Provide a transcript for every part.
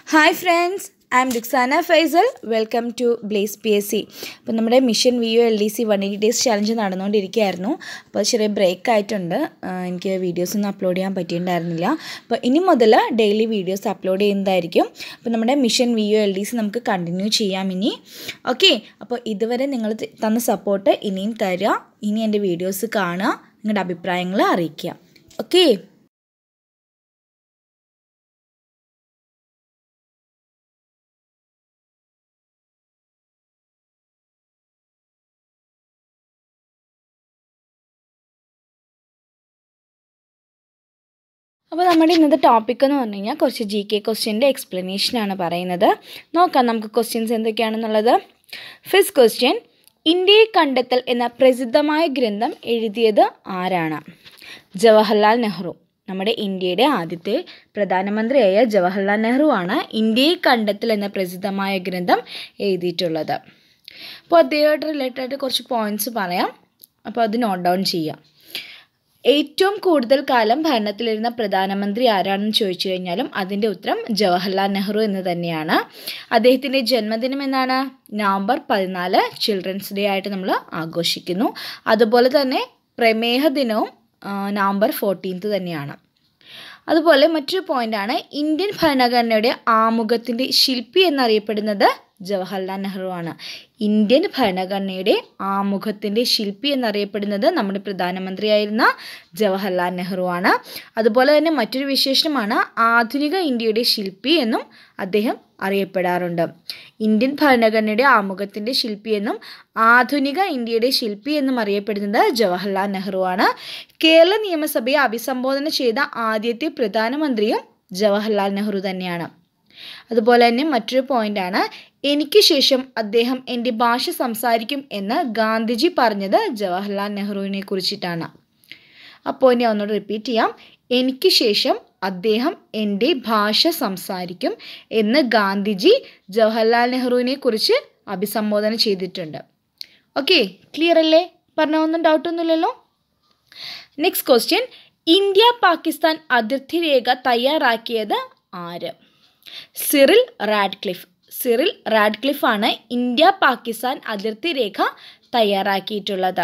hi friends I'm Diksana Faisal welcome to Blaze P S C അപ്പോൾ നമ്മുടെ mission V O L D C one eighty days challenge നടന്നുകൊണ്ടിരിക്കുകയായിരുന്നു അപ്പോൾ ചെറിയ break ആയിട്ടുണ്ട് ആ, എനിക്ക് വീഡിയോസ് ഒന്നും അപ്ലോഡ് ചെയ്യാൻ പറ്റിയിട്ടുണ്ടായിരുന്നില്ല അപ്പോൾ ഇനി മുതൽ ഡെയിലി വീഡിയോസ് അപ്ലോഡ് ചെയ്യുന്നതായിരിക്കും അപ്പോൾ നമ്മുടെ mission V O L D C നമുക്ക് കണ്ടിന്യൂ ചെയ്യാം ഇനി ഓക്കെ അപ്പോൾ ഇതുവരെ നിങ്ങൾ ത- തന്ന സപ്പോർട്ട് ഇനിയും തരിക ഇനി എൻ്റെ വീഡിയോസ് കാണുക നിങ്ങളുടെ അഭിപ്രായങ്ങൾ അറിയിക്കുക ഓക്കെ അപ്പോൾ നമ്മുടെ ഇന്നത്തെ ടോപ്പിക് എന്ന് പറഞ്ഞു കഴിഞ്ഞാൽ കുറച്ച് ജി കെ ക്വസ്റ്റ്യൻ്റെ എക്സ്പ്ലനേഷനാണ് പറയുന്നത് നോക്കാം നമുക്ക് ക്വസ്റ്റ്യൻസ് എന്തൊക്കെയാണെന്നുള്ളത് ഫസ്റ്റ് ക്വസ്റ്റ്യൻ ഇന്ത്യയെ കണ്ടെത്തൽ എന്ന പ്രസിദ്ധമായ ഗ്രന്ഥം എഴുതിയത് ആരാണ് ജവഹർലാൽ നെഹ്റു നമ്മുടെ ഇന്ത്യയുടെ ആദ്യത്തെ പ്രധാനമന്ത്രിയായ ജവഹർലാൽ നെഹ്റു ആണ് ഇന്ത്യയെ കണ്ടെത്തൽ എന്ന പ്രസിദ്ധമായ ഗ്രന്ഥം എഴുതിയിട്ടുള്ളത് അപ്പോൾ അദ്ദേഹമായിട്ട് റിലേറ്റഡ് ആയിട്ട് കുറച്ച് പോയിന്റ്സ് പറയാം അപ്പോൾ അത് നോട്ട് ഡൗൺ ചെയ്യാം ഏറ്റവും കൂടുതൽ കാലം ഭരണത്തിലിരുന്ന പ്രധാനമന്ത്രി ആരാണെന്ന് ചോദിച്ചു കഴിഞ്ഞാലും അതിൻ്റെ ഉത്തരം ജവഹർലാൽ നെഹ്റു എന്ന് തന്നെയാണ് അദ്ദേഹത്തിൻ്റെ ജന്മദിനം എന്നാണ് നവംബർ പതിനാല് ചിൽഡ്രൻസ് ഡേ ആയിട്ട് നമ്മൾ ആഘോഷിക്കുന്നു അതുപോലെ തന്നെ പ്രമേഹ ദിനവും ആ, നവംബർ ഫോർട്ടീൻത്ത് തന്നെയാണ് അതുപോലെ മറ്റൊരു പോയിന്റാണ് ഇന്ത്യൻ ഭരണഘടനയുടെ ആമുഖത്തിൻ്റെ ശില്പി എന്നറിയപ്പെടുന്നത് ജവഹർലാൽ നെഹ്റു ആണ് ഇന്ത്യൻ ഭരണഘടനയുടെ ആമുഖത്തിൻ്റെ ശില്പി എന്നറിയപ്പെടുന്നത് നമ്മുടെ പ്രധാനമന്ത്രിയായിരുന്ന ജവഹർലാൽ നെഹ്റു ആണ് അതുപോലെ തന്നെ മറ്റൊരു വിശേഷണമാണ് ആധുനിക ഇന്ത്യയുടെ ശില്പി എന്നും അദ്ദേഹം അറിയപ്പെടാറുണ്ട് ഇന്ത്യൻ ഭരണഘടനയുടെ ആമുഖത്തിൻ്റെ ശില്പി എന്നും ആധുനിക ഇന്ത്യയുടെ ശില്പി എന്നും അറിയപ്പെടുന്നത് ജവഹർലാൽ നെഹ്റു ആണ് കേരള നിയമസഭയെ അഭിസംബോധന ചെയ്ത ആദ്യത്തെ പ്രധാനമന്ത്രിയും ജവഹർലാൽ നെഹ്റു തന്നെയാണ് അതുപോലെ തന്നെ മറ്റൊരു പോയിന്റാണ് എനിക്ക് ശേഷം അദ്ദേഹം എൻ്റെ ഭാഷ സംസാരിക്കും എന്ന് ഗാന്ധിജി പറഞ്ഞത് ജവഹർലാൽ നെഹ്റുവിനെ കുറിച്ചിട്ടാണ് ആ പോയിന്റ് ഞാൻ ഒന്നുകൂടെ റിപ്പീറ്റ് ചെയ്യാം എനിക്ക് ശേഷം അദ്ദേഹം എൻ്റെ ഭാഷ സംസാരിക്കും എന്ന് ഗാന്ധിജി ജവഹർലാൽ നെഹ്റുവിനെ കുറിച്ച് അഭിസംബോധന ചെയ്തിട്ടുണ്ട് ഓക്കെ ക്ലിയർ അല്ലേ പറഞ്ഞ ഒന്നും ഡൗട്ടൊന്നുമില്ലല്ലോ നെക്സ്റ്റ് ക്വസ്റ്റ്യൻ ഇന്ത്യ പാകിസ്ഥാൻ അതിർത്തി രേഖ തയ്യാറാക്കിയത് ആര് സിറിൽ റാഡ്ക്ലിഫ് സിറിൽ റാഡ്ക്ലിഫ് ആണ് ഇന്ത്യ പാകിസ്ഥാൻ അതിർത്തി രേഖ തയ്യാറാക്കിയിട്ടുള്ളത്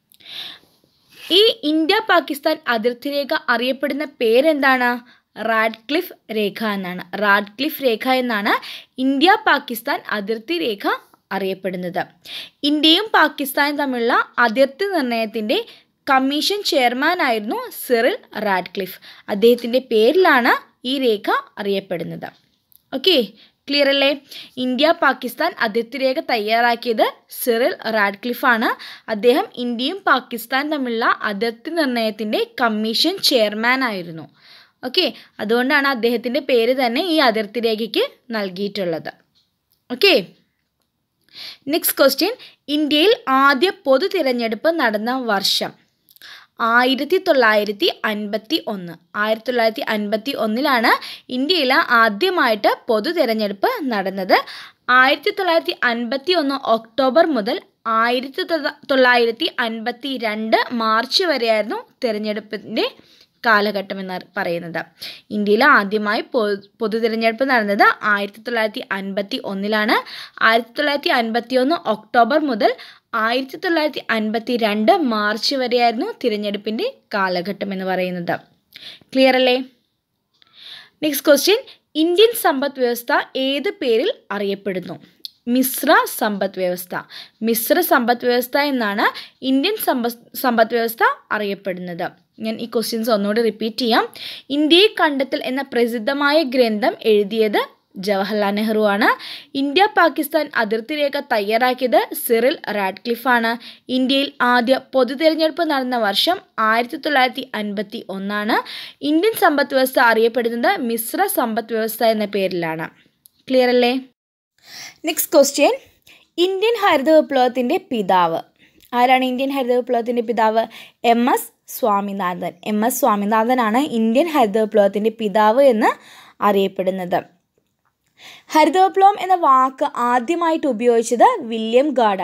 ഈ ഇന്ത്യ പാകിസ്ഥാൻ അതിർത്തി രേഖ അറിയപ്പെടുന്ന പേരെന്താണ് റാഡ്ക്ലിഫ് രേഖ എന്നാണ് റാഡ്ക്ലിഫ് രേഖ എന്നാണ് ഇന്ത്യ പാകിസ്ഥാൻ അതിർത്തി രേഖ അറിയപ്പെടുന്നത് ഇന്ത്യയും പാകിസ്ഥാനും തമ്മിലുള്ള അതിർത്തി നിർണയത്തിൻ്റെ കമ്മീഷൻ ചെയർമാനായിരുന്നു സിറിൽ റാഡ്ക്ലിഫ് അദ്ദേഹത്തിൻ്റെ പേരിലാണ് ഈ രേഖ അറിയപ്പെടുന്നത് ഓക്കെ ക്ലിയർ അല്ലേ ഇന്ത്യ പാകിസ്ഥാൻ അതിർത്തി രേഖ തയ്യാറാക്കിയത് സിറിൽ റാഡ്ക്ലിഫാണ് അദ്ദേഹം ഇന്ത്യയും പാകിസ്ഥാൻ തമ്മിലുള്ള അതിർത്തി നിർണയത്തിൻ്റെ കമ്മീഷൻ ചെയർമാൻ ആയിരുന്നു ഓക്കെ അതുകൊണ്ടാണ് അദ്ദേഹത്തിൻ്റെ പേര് തന്നെ ഈ അതിർത്തി രേഖയ്ക്ക് നൽകിയിട്ടുള്ളത് ഓക്കെ നെക്സ്റ്റ് ക്വസ്റ്റ്യൻ ഇന്ത്യയിൽ ആദ്യ പൊതു തിരഞ്ഞെടുപ്പ് നടന്ന വർഷം ആയിരത്തി തൊള്ളായിരത്തി അൻപത്തി ഒന്ന് ആയിരത്തി തൊള്ളായിരത്തി അൻപത്തി ഒന്നിലാണ് ഇന്ത്യയിൽ ആദ്യമായിട്ട് പൊതു തിരഞ്ഞെടുപ്പ് നടന്നത് ആയിരത്തി തൊള്ളായിരത്തി അൻപത്തി ഒന്ന് ഒക്ടോബർ മുതൽ ആയിരത്തി തൊള്ള- തൊള്ളായിരത്തി അൻപത്തി രണ്ട് മാർച്ച് വരെയായിരുന്നു തിരഞ്ഞെടുപ്പിൻ്റെ കാലഘട്ടം എന്ന് പറയുന്നത് ഇന്ത്യയിൽ ആദ്യമായി പൊ- പൊതു തിരഞ്ഞെടുപ്പ് നടന്നത് ആയിരത്തി തൊള്ളായിരത്തി അൻപത്തി ഒന്നിലാണ് ആയിരത്തി തൊള്ളായിരത്തി അൻപത്തി ഒന്ന് ഒക്ടോബർ മുതൽ ആയിരത്തി തൊള്ളായിരത്തി അൻപത്തി രണ്ട് മാർച്ച് വരെയായിരുന്നു തിരഞ്ഞെടുപ്പിൻ്റെ കാലഘട്ടം എന്ന് പറയുന്നത് ക്ലിയർ അല്ലേ നെക്സ്റ്റ് ക്വസ്റ്റ്യൻ ഇന്ത്യൻ സമ്പദ് വ്യവസ്ഥ ഏത് പേരിൽ അറിയപ്പെടുന്നു മിശ്ര സമ്പദ് വ്യവസ്ഥ മിശ്ര സമ്പദ് വ്യവസ്ഥ എന്നാണ് ഇന്ത്യൻ സമ്പദ് സമ്പദ് വ്യവസ്ഥ അറിയപ്പെടുന്നത് ഞാൻ ഈ ക്വസ്റ്റ്യൻസ് ഒന്നുകൂടി റിപ്പീറ്റ് ചെയ്യാം ഇന്ത്യയെ കണ്ടെത്തൽ എന്ന പ്രസിദ്ധമായ ഗ്രന്ഥം എഴുതിയത് ജവഹർലാൽ നെഹ്റു ആണ് ഇന്ത്യ പാകിസ്ഥാൻ അതിർത്തി രേഖ തയ്യാറാക്കിയത് സിറിൽ റാഡ്ക്ലിഫാണ് ഇന്ത്യയിൽ ആദ്യ പൊതു തിരഞ്ഞെടുപ്പ് നടന്ന വർഷം ആയിരത്തി തൊള്ളായിരത്തി അൻപത്തി ഒന്നാണ് ഇന്ത്യൻ സമ്പദ് വ്യവസ്ഥ അറിയപ്പെടുന്നത് മിശ്ര സമ്പദ് വ്യവസ്ഥ എന്ന പേരിലാണ് ക്ലിയർ അല്ലേ നെക്സ്റ്റ് ക്വസ്റ്റ്യൻ ഇന്ത്യൻ ഹരിത വിപ്ലവത്തിൻ്റെ പിതാവ് ആരാണ് ഇന്ത്യൻ ഹരിത വിപ്ലവത്തിൻ്റെ പിതാവ് M S Swaminathan M S സ്വാമിനാഥനാണ് ഇന്ത്യൻ ഹരിത വിപ്ലവത്തിൻ്റെ പിതാവ് എന്ന് അറിയപ്പെടുന്നത് ഹരിത വിപ്ലവം എന്ന വാക്ക് ആദ്യമായിട്ട് ഉപയോഗിച്ചത് വില്യം ഗാർഡാണ്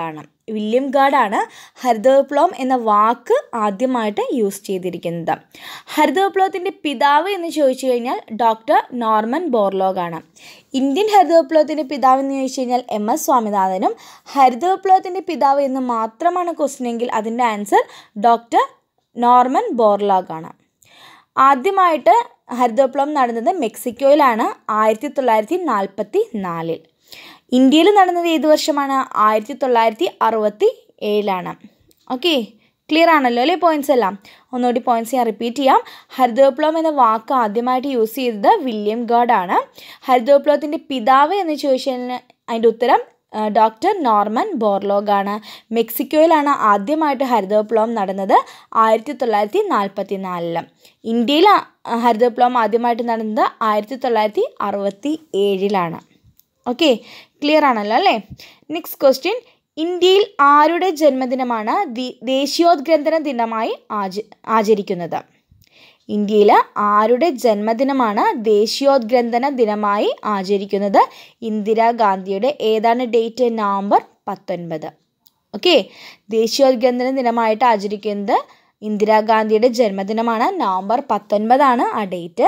വില്യം ഗാർഡാണ് ഹരിതവിപ്ലവം എന്ന വാക്ക് ആദ്യമായിട്ട് യൂസ് ചെയ്തിരിക്കുന്നത് ഹരിതവിപ്ലവത്തിൻ്റെ പിതാവ് എന്ന് ചോദിച്ചു കഴിഞ്ഞാൽ ഡോക്ടർ നോർമൻ ബോർലോഗാണ് ഇന്ത്യൻ ഹരിതവിപ്ലവത്തിൻ്റെ പിതാവ് എന്ന് ചോദിച്ചു കഴിഞ്ഞാൽ എം എസ് സ്വാമിനാഥനും ഹരിതവിപ്ലവത്തിൻ്റെ പിതാവ് എന്ന് മാത്രമാണ് ക്വസ്റ്റ്യൻ എങ്കിൽ അതിൻ്റെ ആൻസർ ഡോക്ടർ നോർമൻ ബോർലോഗാണ് ആദ്യമായിട്ട് ഹരിതവിപ്ലവം നടന്നത് മെക്സിക്കോയിലാണ് ആയിരത്തി തൊള്ളായിരത്തി നാൽപ്പത്തി നാലിൽ ഇന്ത്യയിൽ നടന്നത് ഏത് വർഷമാണ് ആയിരത്തി തൊള്ളായിരത്തി അറുപത്തി ഏഴിലാണ് ഓക്കെ ക്ലിയർ ആണല്ലോ അല്ലേ പോയിൻറ്റ്സ് എല്ലാം ഒന്നുകൂടി പോയിൻറ്റ്സ് ഞാൻ റിപ്പീറ്റ് ചെയ്യാം ഹരിതവിപ്ലവം എന്ന വാക്ക് ആദ്യമായിട്ട് യൂസ് ചെയ്തത് വില്യം ഗാർഡ് ആണ് ഹരിതവിപ്ലവത്തിൻ്റെ പിതാവ് എന്ന് ചോദിച്ചാൽ അതിൻ്റെ ഉത്തരം ഡോക്ടർ നോർമൻ ബോർലോഗ് ആണ് മെക്സിക്കോയിലാണ് ആദ്യമായിട്ട് ഹരിതവിപ്ലവം നടന്നത് ആയിരത്തി തൊള്ളായിരത്തി നാൽപ്പത്തി നാലില് ഇന്ത്യയിൽ ഹരിതവിപ്ലവം ആദ്യമായിട്ട് നടന്നത് ആയിരത്തി തൊള്ളായിരത്തി അറുപത്തി ഏഴിലാണ് ഓക്കെ ക്ലിയർ ആണല്ലോ അല്ലേ നെക്സ്റ്റ് ക്വസ്റ്റ്യൻ ഇന്ത്യയിൽ ആരുടെ ജന്മദിനമാണ് ദി ദേശീയോദ്ഗ്രന്ഥന ദിനമായി ആച ആചരിക്കുന്നത് ഇന്ത്യയിൽ ആരുടെ ജന്മദിനമാണ് ദേശീയോദ്ഗ്രന്ഥന ദിനമായി ആചരിക്കുന്നത് ഇന്ദിരാഗാന്ധിയുടെ ഏതാണ് ഡേറ്റ് നവംബർ പത്തൊൻപത് ഓക്കെ ദേശീയോദ്ഗ്രന്ഥന ദിനമായിട്ട് ആചരിക്കുന്നത് ഇന്ദിരാഗാന്ധിയുടെ ജന്മദിനമാണ് നവംബർ പത്തൊൻപതാണ് ആ ഡേറ്റ്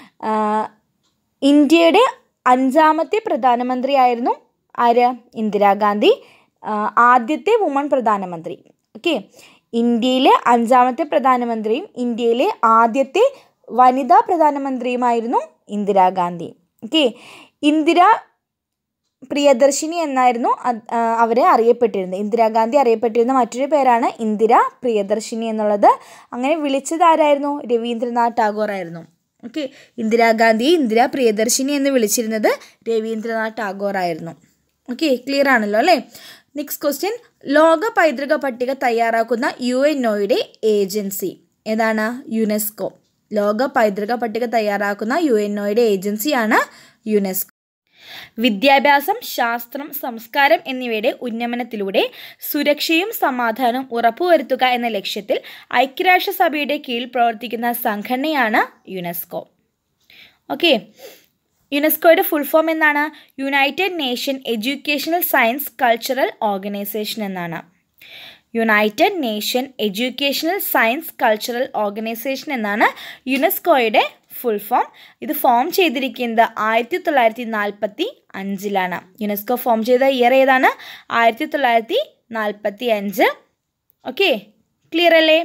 ഇന്ത്യയുടെ അഞ്ചാമത്തെ പ്രധാനമന്ത്രിയായിരുന്നു ആര് ഇന്ദിരാഗാന്ധി ആദ്യത്തെ വുമൺ പ്രധാനമന്ത്രി ഓക്കെ ഇന്ത്യയിലെ അഞ്ചാമത്തെ പ്രധാനമന്ത്രിയും ഇന്ത്യയിലെ ആദ്യത്തെ വനിതാ പ്രധാനമന്ത്രിയുമായിരുന്നു ഇന്ദിരാഗാന്ധി ഓക്കെ ഇന്ദിര പ്രിയദർശിനി എന്നായിരുന്നു അവരെ അറിയപ്പെട്ടിരുന്നത് ഇന്ദിരാഗാന്ധി അറിയപ്പെട്ടിരുന്ന മറ്റൊരു പേരാണ് ഇന്ദിര പ്രിയദർശിനി എന്നുള്ളത് അങ്ങനെ വിളിച്ചത് ആരായിരുന്നു രവീന്ദ്രനാഥ് ടാഗോർ ആയിരുന്നു ഓക്കെ ഇന്ദിരാഗാന്ധിയെ ഇന്ദിര പ്രിയദർശിനി എന്ന് വിളിച്ചിരുന്നത് രവീന്ദ്രനാഥ് ടാഗോർ ആയിരുന്നു ഓക്കെ ക്ലിയർ ആണല്ലോ അല്ലേ നെക്സ്റ്റ് ക്വസ്റ്റ്യൻ ലോക പൈതൃക പട്ടിക തയ്യാറാക്കുന്ന യു എൻ ഒയുടെ ഏജൻസി ഏതാണ് യുനെസ്കോ ലോക പൈതൃക പട്ടിക തയ്യാറാക്കുന്ന യു എൻ ഒയുടെ ഏജൻസിയാണ് യുനെസ്കോ വിദ്യാഭ്യാസം ശാസ്ത്രം സംസ്കാരം എന്നിവയുടെ ഉന്നമനത്തിലൂടെ സുരക്ഷയും സമാധാനവും ഉറപ്പുവരുത്തുക എന്ന ലക്ഷ്യത്തിൽ ഐക്യരാഷ്ട്രസഭയുടെ കീഴിൽ പ്രവർത്തിക്കുന്ന സംഘടനയാണ് യുനെസ്കോ ഓക്കെ യുനെസ്കോയുടെ ഫുൾ ഫോം എന്നാണ് United Nation educational science cultural organisation എന്നാണ് United Nation educational science cultural organisation എന്നാണ് യുനെസ്കോയുടെ ഫുൾ ഫോം ഇത് ഫോം ചെയ്തിരിക്കുന്നത് ആയിരത്തി തൊള്ളായിരത്തി നാൽപ്പത്തി അഞ്ചിലാണ് യുനെസ്കോ ഫോം ചെയ്ത ഇയർ ഏതാണ് ആയിരത്തി തൊള്ളായിരത്തി നാൽപ്പത്തി അഞ്ച് ഓക്കെ ക്ലിയർ അല്ലേ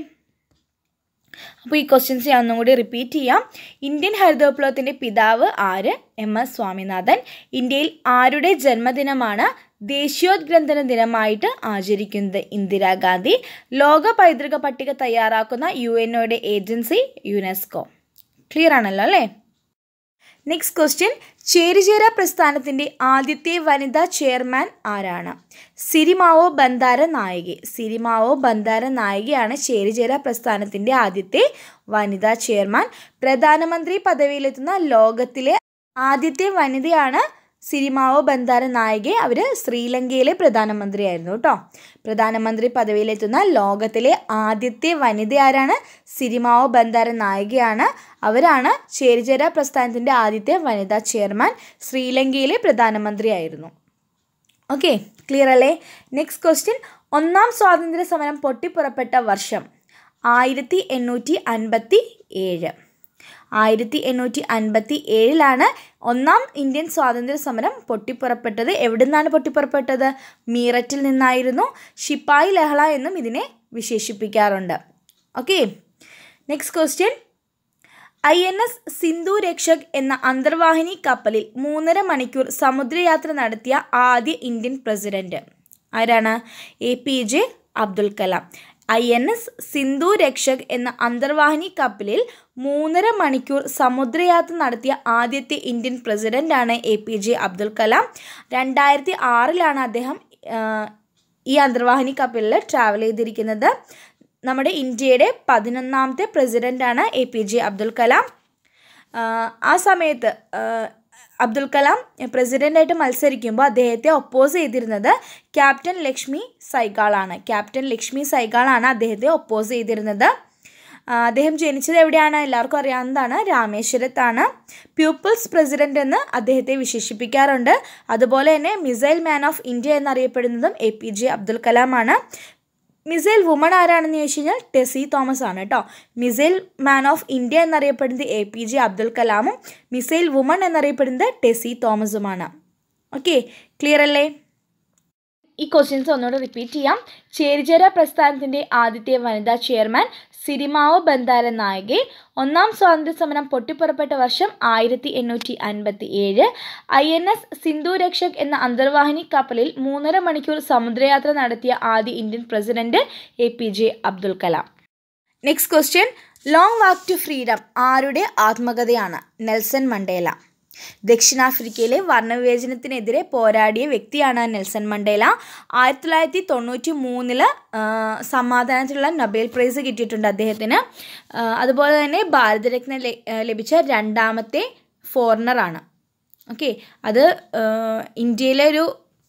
അപ്പോൾ ഈ ക്വസ്റ്റ്യൻസ് ഞാൻ ഒന്നും കൂടി റിപ്പീറ്റ് ചെയ്യാം ഇന്ത്യൻ ഹരിതവിപ്ലവത്തിൻ്റെ പിതാവ് ആര് എം എസ് സ്വാമിനാഥൻ ഇന്ത്യയിൽ ആരുടെ ജന്മദിനമാണ് ദേശീയോദ്ഗ്രന്ഥന ദിനമായിട്ട് ആചരിക്കുന്നത് ഇന്ദിരാഗാന്ധി ലോക പൈതൃക പട്ടിക തയ്യാറാക്കുന്ന യു എൻ ഒയുടെ ഏജൻസി യുനെസ്കോ ക്ലിയർ ആണല്ലോ അല്ലേ നെക്സ്റ്റ് ക്വസ്റ്റ്യൻ ചേരിചേര പ്രസ്ഥാനത്തിൻ്റെ ആദ്യത്തെ വനിതാ ചെയർമാൻ ആരാണ് സിരിമാവോ ബന്ദാര നായികി സിരിമാവോ ബന്ദാര നായികയാണ് ചേരിചേര പ്രസ്ഥാനത്തിൻ്റെ ആദ്യത്തെ വനിതാ ചെയർമാൻ പ്രധാനമന്ത്രി പദവിയിലെത്തുന്ന ലോകത്തിലെ ആദ്യത്തെ വനിതയാണ് സിരിമാവോ ബന്ദാര നായികെ അവർ ശ്രീലങ്കയിലെ പ്രധാനമന്ത്രിയായിരുന്നു കേട്ടോ പ്രധാനമന്ത്രി പദവിയിലെത്തുന്ന ലോകത്തിലെ ആദ്യത്തെ വനിത ആരാണ് സിരിമാവോ ബന്ദാര നായികയാണ് അവരാണ് ചേരിചേര പ്രസ്ഥാനത്തിൻ്റെ ആദ്യത്തെ വനിതാ ചെയർമാൻ ശ്രീലങ്കയിലെ പ്രധാനമന്ത്രിയായിരുന്നു ഓക്കെ ക്ലിയർ അല്ലേ നെക്സ്റ്റ് ക്വസ്റ്റ്യൻ ഒന്നാം സ്വാതന്ത്ര്യ സമരം പൊട്ടിപ്പുറപ്പെട്ട വർഷം ആയിരത്തി എണ്ണൂറ്റി അൻപത്തി ഏഴ് ആയിരത്തി എണ്ണൂറ്റി അൻപത്തി ഏഴിലാണ് ഒന്നാം ഇന്ത്യൻ സ്വാതന്ത്ര്യ സമരം പൊട്ടിപ്പുറപ്പെട്ടത് എവിടെ നിന്നാണ് പൊട്ടിപ്പുറപ്പെട്ടത് മീററ്റിൽ നിന്നായിരുന്നു ഷിപ്പായി ലഹള എന്നും ഇതിനെ വിശേഷിപ്പിക്കാറുണ്ട് okay next question I N S Sindhu Rakshak എന്ന അന്തർവാഹിനി കപ്പലിൽ മൂന്നര മണിക്കൂർ സമുദ്രയാത്ര നടത്തിയ ആദ്യ ഇന്ത്യൻ പ്രസിഡന്റ് ആരാണ് A P J Abdul Kalam I N S Sindhu Rakshak എന്ന അന്തർവാഹിനി കപ്പലിൽ മൂന്നര മണിക്കൂർ സമുദ്രയാത്ര നടത്തിയ ആദ്യത്തെ ഇന്ത്യൻ പ്രസിഡൻ്റാണ് A P J Abdul Kalam രണ്ടായിരത്തി ആറിലാണ് അദ്ദേഹം ഈ അന്തർവാഹിനി കപ്പലിൽ ട്രാവൽ ചെയ്തിരിക്കുന്നത് നമ്മുടെ ഇന്ത്യയുടെ പതിനൊന്നാമത്തെ പ്രസിഡൻ്റാണ് A P J Abdul Kalam ആ സമയത്ത് അബ്ദുൽ കലാം പ്രസിഡൻ്റായിട്ട് മത്സരിക്കുമ്പോൾ അദ്ദേഹത്തെ ഒപ്പോസ് ചെയ്തിരുന്നത് ക്യാപ്റ്റൻ ലക്ഷ്മി സൈഗാളാണ് ക്യാപ്റ്റൻ ലക്ഷ്മി സൈഗാളാണ് അദ്ദേഹത്തെ ഒപ്പോസ് ചെയ്തിരുന്നത് ആ, അദ്ദേഹം ജനിച്ചത് എവിടെയാണ് എല്ലാവർക്കും അറിയാവുന്നതാണ് രാമേശ്വരത്താണ് പ്യൂപ്പിൾസ് പ്രസിഡന്റ് എന്ന് അദ്ദേഹത്തെ വിശേഷിപ്പിക്കാറുണ്ട് അതുപോലെ തന്നെ മിസൈൽ മാൻ ഓഫ് ഇന്ത്യ എന്നറിയപ്പെടുന്നതും എ പി ജെ അബ്ദുൽ കലാമാണ് മിസൈൽ വുമൺ ആരാണെന്ന് ചോദിച്ചു കഴിഞ്ഞാൽ ടെസി തോമസ് ആണ് കേട്ടോ മിസൈൽ മാൻ ഓഫ് ഇന്ത്യ എന്നറിയപ്പെടുന്നത് എ പി ജെ അബ്ദുൽ കലാമും മിസൈൽ വുമൺ എന്നറിയപ്പെടുന്നത് ടെസി തോമസുമാണ് ഓക്കെ ക്ലിയർ അല്ലേ ഈ ക്വസ്റ്റ്യൻസ് ഒന്നുകൂടെ റിപ്പീറ്റ് ചെയ്യാം ചേരിചേര പ്രസ്ഥാനത്തിൻ്റെ ആദ്യത്തെ വനിതാ ചെയർമാൻ സിരിമാവ് ബന്ദാരൻ നായകെ ഒന്നാം സ്വാതന്ത്ര്യ സമരം പൊട്ടിപ്പുറപ്പെട്ട വർഷം ആയിരത്തി എണ്ണൂറ്റി അൻപത്തി ഏഴ് I N S Sindhu Rakshak എന്ന അന്തർവാഹിനി കപ്പലിൽ മൂന്നര മണിക്കൂർ സമുദ്രയാത്ര നടത്തിയ ആദ്യ Indian president A P J Abdul Kalam next question long walk to freedom ആരുടെ ആത്മകഥയാണ് നെൽസൺ മണ്ടേല ദക്ഷിണാഫ്രിക്കയിലെ വർണ്ണവിവേചനത്തിനെതിരെ പോരാടിയ വ്യക്തിയാണ് നെൽസൺ മണ്ടേല ആയിരത്തി തൊള്ളായിരത്തി തൊണ്ണൂറ്റി മൂന്നില് സമാധാനത്തിലുള്ള നൊബേൽ പ്രൈസ് കിട്ടിയിട്ടുണ്ട് അദ്ദേഹത്തിന് ആ, അതുപോലെ തന്നെ ഭാരതരത്ന ല- ആ, ലഭിച്ച രണ്ടാമത്തെ ഫോറിനറാണ് ഓക്കെ അത് ആ, ഇന്ത്യയിലെ ഒരു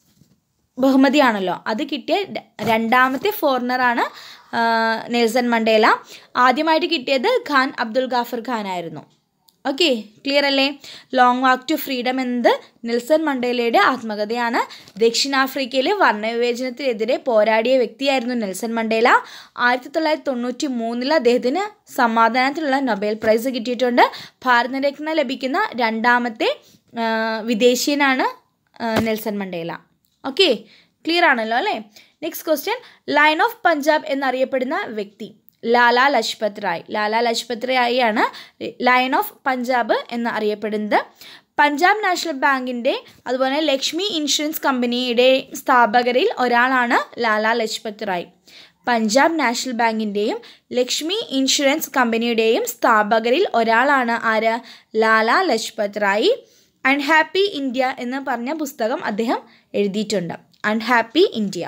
ബഹുമതിയാണല്ലോ അത് കിട്ടിയ ര- രണ്ടാമത്തെ ഫോറിനറാണ് ആ, നെൽസൺ മണ്ടേല ആദ്യമായിട്ട് കിട്ടിയത് ഖാൻ അബ്ദുൽ ഗാഫർ ഖാൻ ആയിരുന്നു ഓക്കെ ക്ലിയർ അല്ലേ ലോങ് വാക്ക് ടു ഫ്രീഡം എന്നത് നെൽസൺ മണ്ടേലയുടെ ആത്മകഥയാണ് ദക്ഷിണാഫ്രിക്കയിലെ വർണ്ണവിവേചനത്തിനെതിരെ പോരാടിയ വ്യക്തിയായിരുന്നു നെൽസൺ മണ്ടേല ആയിരത്തി തൊള്ളായിരത്തി തൊണ്ണൂറ്റി മൂന്നിൽ അദ്ദേഹത്തിന് സമാധാനത്തിനുള്ള നൊബേൽ പ്രൈസ് കിട്ടിയിട്ടുണ്ട് ഭാരതരത്ന ലഭിക്കുന്ന രണ്ടാമത്തെ ആ, വിദേശീയനാണ് ആ, നെൽസൺ മണ്ടേല ഓക്കെ ക്ലിയർ ആണല്ലോ അല്ലേ next question lion of Punjab എന്നറിയപ്പെടുന്ന വ്യക്തി ലാലാ ലജ്പത് റായ് ലാലാ ലജ്പത് റായി ആണ് ലയൺ ഓഫ് പഞ്ചാബ് എന്ന് അറിയപ്പെടുന്നത് പഞ്ചാബ് നാഷണൽ ബാങ്കിൻ്റെ അതുപോലെ ലക്ഷ്മി ഇൻഷുറൻസ് കമ്പനിയുടെ സ്ഥാപകരിൽ ഒരാളാണ് ലാലാ ലജ്പത് റായ് പഞ്ചാബ് നാഷണൽ ബാങ്കിൻ്റെയും ലക്ഷ്മി ഇൻഷുറൻസ് കമ്പനിയുടെയും സ്ഥാപകരിൽ ഒരാളാണ് ആര് ലാലാ ലജ്പത് റായി അൺഹാപ്പി ഇന്ത്യ എന്ന് പറഞ്ഞ പുസ്തകം അദ്ദേഹം എഴുതിയിട്ടുണ്ട് അൺഹാപ്പി ഇന്ത്യ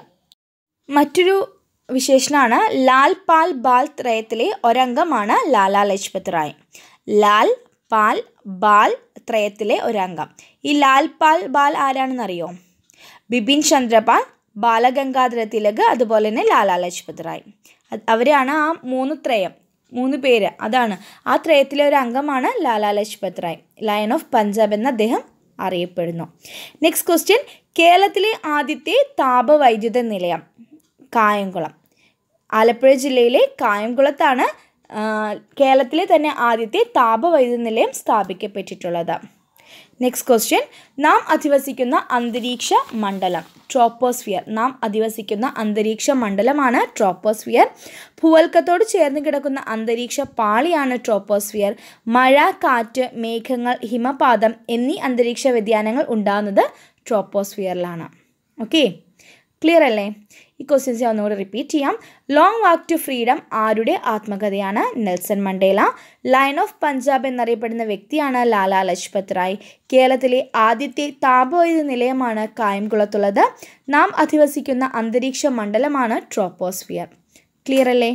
മറ്റൊരു വിശേഷണമാണ് ലാൽ പാൽ ബാൽ ത്രയത്തിലെ ഒരംഗമാണ് ലാലാ ലജ്പത് റായ് ലാൽ പാൽ ബാൽ ത്രയത്തിലെ ഒരംഗം ഈ ലാൽ പാൽ ബാൽ ആരാണെന്നറിയോ ബിപിൻ ചന്ദ്രപാൽ ബാലഗംഗാധര തിലക് അതുപോലെ തന്നെ ലാലാ ലജ്പത് റായ് അത് അവരാണ് ആ മൂന്ന് ത്രയം മൂന്ന് പേര് അതാണ് ആ ത്രയത്തിലെ ഒരു അംഗമാണ് ലാലാ ലജ്പത് റായ് ലയൺ ഓഫ് പഞ്ചാബ് എന്ന് അദ്ദേഹം അറിയപ്പെടുന്നു നെക്സ്റ്റ് ക്വസ്റ്റ്യൻ കേരളത്തിലെ ആദ്യത്തെ താപവൈദ്യുത നിലയം കായംകുളം ആലപ്പുഴ ജില്ലയിലെ കായംകുളത്താണ് ആ, കേരളത്തിലെ തന്നെ ആദ്യത്തെ താപവൈദ്യുത നിലയം സ്ഥാപിക്കപ്പെട്ടിട്ടുള്ളത് നെക്സ്റ്റ് ക്വസ്റ്റ്യൻ നാം അധിവസിക്കുന്ന അന്തരീക്ഷ മണ്ഡലം ട്രോപ്പോസ്ഫിയർ നാം അധിവസിക്കുന്ന അന്തരീക്ഷ മണ്ഡലമാണ് ട്രോപ്പോസ്ഫിയർ ഭൂവൽക്കത്തോട് ചേർന്ന് കിടക്കുന്ന അന്തരീക്ഷ പാളിയാണ് ട്രോപ്പോസ്ഫിയർ മഴ കാറ്റ് മേഘങ്ങൾ ഹിമപാതം എന്നീ അന്തരീക്ഷ വ്യതിയാനങ്ങൾ ഉണ്ടാകുന്നത് ട്രോപ്പോസ്ഫിയറിലാണ് ഓക്കെ ക്ലിയർ അല്ലേ ഈ ക്വസ്റ്റ്യൻസ് ഞാൻ ഒന്നുകൂടി റിപ്പീറ്റ് ചെയ്യാം ലോങ് വാക്ക് ടു ഫ്രീഡം ആരുടെ ആത്മകഥയാണ് Nelson Mandela lion of Punjab എന്നറിയപ്പെടുന്ന വ്യക്തിയാണ് ലാലാ ലജ്പത് റായ് കേരളത്തിലെ ആദ്യത്തെ താപവൈദ്യുത നിലയമാണ് കായംകുളത്തുള്ളത് നാം അധിവസിക്കുന്ന അന്തരീക്ഷ മണ്ഡലമാണ് ട്രോപ്പോസ്ഫിയർ ക്ലിയർ അല്ലേ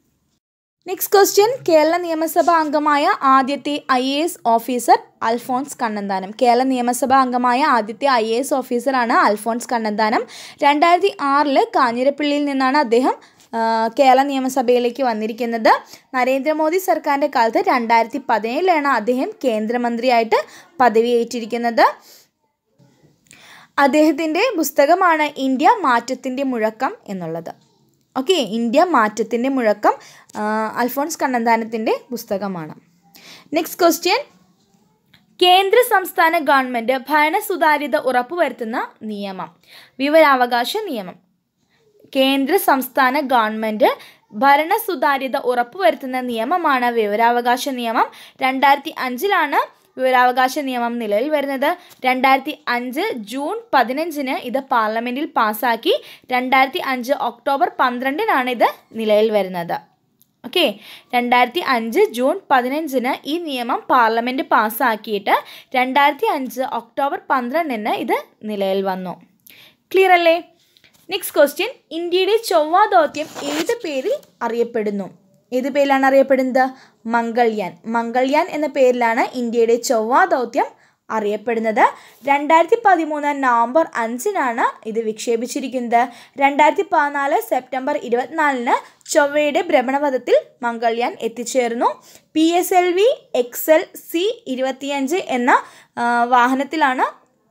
നെക്സ്റ്റ് ക്വസ്റ്റ്യൻ കേരള നിയമസഭാ അംഗമായ ആദ്യത്തെ I A S officer Alphons Kannanthanam Kerala നിയമസഭാ അംഗമായ ആദ്യത്തെ ഐ എ എസ് ഓഫീസറാണ് അൽഫോൺസ് കണ്ണന്താനം രണ്ടായിരത്തി ആറിൽ കാഞ്ഞിരപ്പള്ളിയിൽ നിന്നാണ് അദ്ദേഹം ആ, കേരള നിയമസഭയിലേക്ക് വന്നിരിക്കുന്നത് നരേന്ദ്രമോദി സർക്കാരിൻ്റെ കാലത്ത് രണ്ടായിരത്തി പതിനേഴിലാണ് അദ്ദേഹം കേന്ദ്രമന്ത്രിയായിട്ട് പദവിയേറ്റിരിക്കുന്നത് അദ്ദേഹത്തിൻ്റെ പുസ്തകമാണ് ഇന്ത്യ മാറ്റത്തിൻ്റെ മുഴക്കം എന്നുള്ളത് ഓക്കെ ഇന്ത്യ മാറ്റത്തിൻ്റെ മുഴക്കം ആ, അൽഫോൺസ് കണ്ണന്താനത്തിൻ്റെ പുസ്തകമാണ് നെക്സ്റ്റ് ക്വസ്റ്റ്യൻ കേന്ദ്ര സംസ്ഥാന ഗവൺമെൻറ് ഭരണ സുതാര്യത ഉറപ്പുവരുത്തുന്ന നിയമം വിവരാവകാശ നിയമം കേന്ദ്ര സംസ്ഥാന ഗവൺമെൻറ് ഭരണ സുതാര്യത ഉറപ്പുവരുത്തുന്ന നിയമമാണ് വിവരാവകാശ നിയമം രണ്ടായിരത്തി അഞ്ചിലാണ് വിവരാവകാശ നിയമം നിലവിൽ വരുന്നത് രണ്ടായിരത്തി അഞ്ച് ജൂൺ പതിനഞ്ചിന് ഇത് പാർലമെൻറ്റിൽ പാസ്സാക്കി രണ്ടായിരത്തി അഞ്ച് ഒക്ടോബർ പന്ത്രണ്ടിനാണ് ഇത് നിലവിൽ വരുന്നത് ഓക്കെ രണ്ടായിരത്തി അഞ്ച് ജൂൺ പതിനഞ്ചിന് ഈ നിയമം പാർലമെൻറ്റ് പാസ്സാക്കിയിട്ട് രണ്ടായിരത്തി അഞ്ച് ഒക്ടോബർ പന്ത്രണ്ടിന് ഇത് നിലവിൽ വന്നു ക്ലിയർ അല്ലേ നെക്സ്റ്റ് ക്വസ്റ്റ്യൻ ഇന്ത്യയുടെ ചൊവ്വ ദൗത്യം ഏത് പേരിൽ അറിയപ്പെടുന്നു ഏത് പേരിലാണ് അറിയപ്പെടുന്നത് മംഗൾയാൻ മംഗൾയാൻ എന്ന പേരിലാണ് ഇന്ത്യയുടെ ചൊവ്വ ദൗത്യം അറിയപ്പെടുന്നത് രണ്ടായിരത്തി പതിമൂന്ന് നവംബർ അഞ്ചിനാണ് ഇത് വിക്ഷേപിച്ചിരിക്കുന്നത് രണ്ടായിരത്തി പതിനാല് സെപ്റ്റംബർ ഇരുപത്തിനാലിന് ചൊവ്വയുടെ ഭ്രമണപഥത്തിൽ മംഗൾയാൻ എത്തിച്ചേർന്നു P S L V X L C ഇരുപത്തിയഞ്ച് എന്ന ആ, വാഹനത്തിലാണ്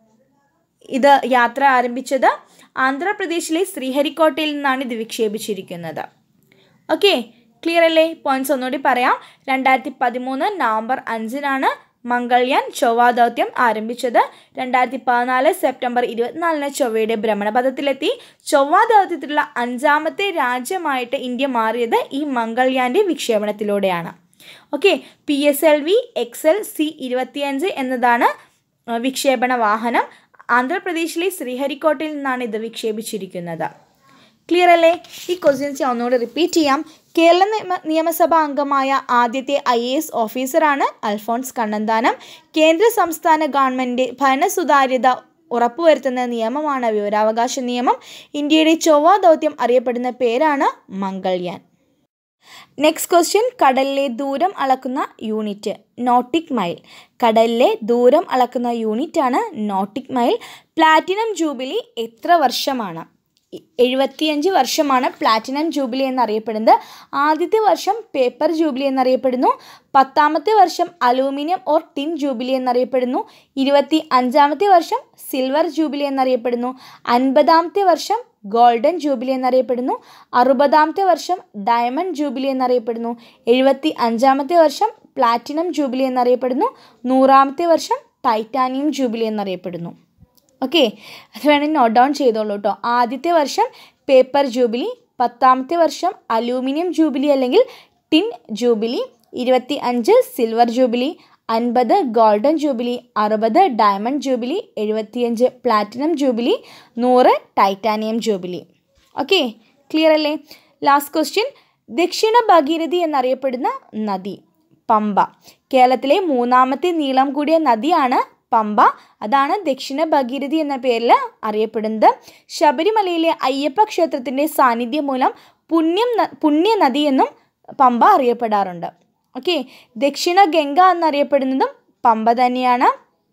ഇത് യാത്ര ആരംഭിച്ചത് ആന്ധ്രാപ്രദേശിലെ ശ്രീഹരിക്കോട്ടയിൽ നിന്നാണ് ഇത് വിക്ഷേപിച്ചിരിക്കുന്നത് ഓക്കെ ക്ലിയർ അല്ലേ പോയിന്റ്സ് ഒന്നുകൂടി പറയാം രണ്ടായിരത്തി പതിമൂന്ന് നവംബർ അഞ്ചിനാണ് മംഗൾയാൻ ചൊവ്വ ദൗത്യം ആരംഭിച്ചത് രണ്ടായിരത്തി പതിനാല് സെപ്റ്റംബർ ഇരുപത്തിനാലിന് ചൊവ്വയുടെ ഭ്രമണപഥത്തിലെത്തി ചൊവ്വ ദൗത്യത്തിലുള്ള അഞ്ചാമത്തെ രാജ്യമായിട്ട് ഇന്ത്യ മാറിയത് ഈ മംഗൾയാൻ്റെ വിക്ഷേപണത്തിലൂടെയാണ് okay P S L V X L C ഇരുപത്തിയഞ്ച് എന്നതാണ് ആ, വിക്ഷേപണ വാഹനം ആന്ധ്രാപ്രദേശിലെ ശ്രീഹരിക്കോട്ടയിൽ നിന്നാണ് ഇത് വിക്ഷേപിച്ചിരിക്കുന്നത് ക്ലിയർ അല്ലേ ഈ ക്വസ്റ്റ്യൻസ് ഞാൻ ഒന്നുകൂടി റിപ്പീറ്റ് ചെയ്യാം കേരള നിയമ നിയമസഭാ അംഗമായ ആദ്യത്തെ ഐ എ എസ് ഓഫീസറാണ് അൽഫോൺസ് കണ്ണന്താനം കേന്ദ്ര സംസ്ഥാന ഗവൺമെൻറ് ഭരണ സുതാര്യത ഉറപ്പുവരുത്തുന്ന നിയമമാണ് വിവരാവകാശ നിയമം ഇന്ത്യയുടെ ചൊവ്വ ദൗത്യം അറിയപ്പെടുന്ന പേരാണ് മംഗൾയാൻ നെക്സ്റ്റ് ക്വസ്റ്റ്യൻ കടലിലെ ദൂരം അളക്കുന്ന യൂണിറ്റ് നോട്ടിക് മൈൽ കടലിലെ ദൂരം അളക്കുന്ന യൂണിറ്റാണ് നോട്ടിക് മൈൽ പ്ലാറ്റിനം ജൂബിലി എത്ര വർഷമാണ് ഇ- എഴുപത്തിയഞ്ച് വർഷമാണ് പ്ലാറ്റിനം ജൂബിലി എന്നറിയപ്പെടുന്നത് ആദ്യത്തെ വർഷം പേപ്പർ ജൂബിലി എന്നറിയപ്പെടുന്നു പത്താമത്തെ വർഷം അലൂമിനിയം ഓർ ടിൻ ജൂബിലി എന്നറിയപ്പെടുന്നു ഇരുപത്തി അഞ്ചാമത്തെ വർഷം സിൽവർ ജൂബിലി എന്നറിയപ്പെടുന്നു അൻപതാമത്തെ വർഷം ഗോൾഡൻ ജൂബിലി എന്നറിയപ്പെടുന്നു അറുപതാമത്തെ വർഷം ഡയമണ്ട് ജൂബിലി എന്നറിയപ്പെടുന്നു എഴുപത്തി അഞ്ചാമത്തെ വർഷം പ്ലാറ്റിനം ജൂബിലി എന്നറിയപ്പെടുന്നു നൂറാമത്തെ വർഷം ടൈറ്റാനിയം ജൂബിലി എന്നറിയപ്പെടുന്നു ഓക്കെ അത് വേണമെങ്കിൽ നോട്ട് ഡൗൺ ചെയ്തോളൂ കേട്ടോ ആദ്യത്തെ വർഷം പേപ്പർ ജൂബിലി പത്താമത്തെ വർഷം അലൂമിനിയം ജൂബിലി അല്ലെങ്കിൽ ടിൻ ജൂബിലി ഇരുപത്തി അഞ്ച് സിൽവർ ജൂബിലി അൻപത് ഗോൾഡൻ ജൂബിലി അറുപത് ഡയമണ്ട് ജൂബിലി എഴുപത്തിയഞ്ച് പ്ലാറ്റിനം ജൂബിലി നൂറ് ടൈറ്റാനിയം ജൂബിലി ഓക്കെ ക്ലിയർ അല്ലേ ലാസ്റ്റ് ക്വസ്റ്റ്യൻ ദക്ഷിണ ഭഗീരഥി എന്നറിയപ്പെടുന്ന നദി പമ്പ കേരളത്തിലെ മൂന്നാമത്തെ നീളം കൂടിയ നദിയാണ് പമ്പ അതാണ് ദക്ഷിണ ഭഗീരഥി എന്ന പേരിൽ അറിയപ്പെടുന്നത് ശബരിമലയിലെ അയ്യപ്പ ക്ഷേത്രത്തിൻ്റെ സാന്നിധ്യം മൂലം പുണ്യം ന- പുണ്യ നദി എന്നും പമ്പ അറിയപ്പെടാറുണ്ട് ഓക്കെ ദക്ഷിണ ഗംഗ എന്നറിയപ്പെടുന്നതും പമ്പ തന്നെയാണ്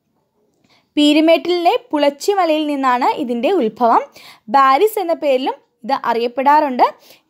പീരുമേട്ടിലെ പുളച്ചിമലയിൽ നിന്നാണ് ഇതിൻ്റെ ഉത്ഭവം ബാരിസ് എന്ന പേരിലും ഇത് അറിയപ്പെടാറുണ്ട്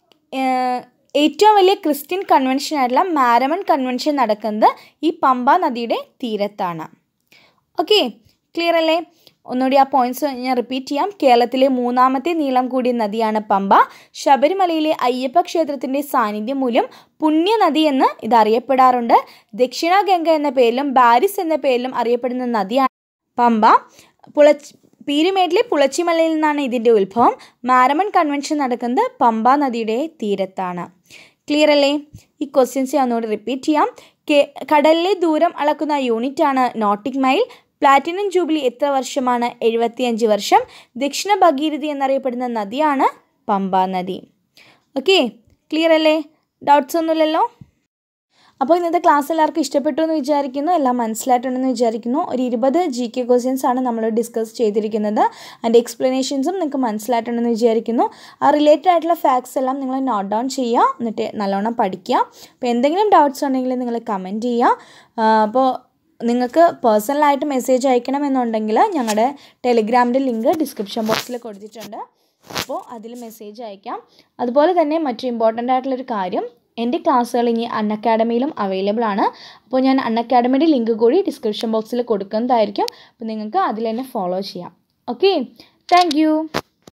ഏഹ് ഏറ്റവും വലിയ ക്രിസ്ത്യൻ കൺവെൻഷനായിട്ടുള്ള മാരമൺ കൺവെൻഷൻ നടക്കുന്നത് ഈ പമ്പ നദിയുടെ തീരത്താണ് ഓക്കെ ക്ലിയർ അല്ലേ ഒന്നുകൂടി ആ പോയിന്റ്സ് ഞാൻ റിപ്പീറ്റ് ചെയ്യാം കേരളത്തിലെ മൂന്നാമത്തെ നീളം കൂടിയ നദിയാണ് പമ്പ ശബരിമലയിലെ അയ്യപ്പ ക്ഷേത്രത്തിൻ്റെ സാന്നിധ്യം മൂലം പുണ്യ നദി എന്ന് ഇത് അറിയപ്പെടാറുണ്ട് ദക്ഷിണ ഗംഗ എന്ന പേരിലും ബാരിസ് എന്ന പേരിലും അറിയപ്പെടുന്ന നദിയാണ് പമ്പ പുളച്ച് പീരുമേട്ടിലെ പുളച്ചിമലയിൽ നിന്നാണ് ഇതിൻ്റെ ഉത്ഭവം മാരമൺ കൺവെൻഷൻ നടക്കുന്നത് പമ്പ നദിയുടെ തീരത്താണ് ക്ലിയർ അല്ലേ ഈ ക്വസ്റ്റ്യൻസ് ഞാൻ ഒന്നുകൂടി റിപ്പീറ്റ് ചെയ്യാം കെ കടലിലെ ദൂരം അളക്കുന്ന യൂണിറ്റാണ് നോട്ടിക് മൈൽ പ്ലാറ്റിനം ജൂബിലി എത്ര വർഷമാണ് എഴുപത്തിയഞ്ച് വർഷം ദക്ഷിണ ഭഗീരഥി എന്നറിയപ്പെടുന്ന നദിയാണ് പമ്പ നദി ഓക്കെ ക്ലിയർ അല്ലേ ഡൗട്ട്സ് ഒന്നുമില്ലല്ലോ അപ്പോൾ ഇന്നത്തെ ക്ലാസ് എല്ലാവർക്കും ഇഷ്ടപ്പെട്ടു എന്ന് വിചാരിക്കുന്നു എല്ലാം മനസ്സിലായിട്ടുണ്ടെന്ന് വിചാരിക്കുന്നു ഒരു ഇരുപത് ജി കെ ക്വസ്റ്റ്യൻസ് ആണ് നമ്മൾ ഡിസ്കസ് ചെയ്തിരിക്കുന്നത് അതിൻ്റെ എക്സ്പ്ലനേഷൻസും നിങ്ങൾക്ക് മനസ്സിലായിട്ടുണ്ടെന്ന് വിചാരിക്കുന്നു ആ റിലേറ്റഡ് ആയിട്ടുള്ള ഫാക്ട്സ് എല്ലാം നിങ്ങൾ നോട്ട് ഡൗൺ ചെയ്യുക എന്നിട്ട് നല്ലോണം പഠിക്കുക അപ്പോൾ എന്തെങ്കിലും ഡൗട്ട്സ് ഉണ്ടെങ്കിൽ നിങ്ങൾ കമൻറ്റ് ചെയ്യുക ആ, അപ്പോൾ നിങ്ങൾക്ക് പേഴ്സണലായിട്ട് മെസ്സേജ് അയക്കണമെന്നുണ്ടെങ്കിൽ ഞങ്ങളുടെ ടെലിഗ്രാമിൻ്റെ ലിങ്ക് ഡിസ്ക്രിപ്ഷൻ ബോക്സിൽ കൊടുത്തിട്ടുണ്ട് അപ്പോൾ അതിൽ മെസ്സേജ് അയക്കാം അതുപോലെ തന്നെ മറ്റു ഇമ്പോർട്ടൻ്റ് ആയിട്ടുള്ളൊരു കാര്യം എൻ്റെ ക്ലാസ്സുകൾ ഇനി അൺ അക്കാഡമിയിലും അവൈലബിൾ ആണ് അപ്പോൾ ഞാൻ അൺ അക്കാഡമിയുടെ ലിങ്ക് കൂടി ഡിസ്ക്രിപ്ഷൻ ബോക്സിൽ കൊടുക്കുന്നതായിരിക്കും അപ്പോൾ നിങ്ങൾക്ക് അതിൽ തന്നെ ഫോളോ ചെയ്യാം ഓക്കെ താങ്ക്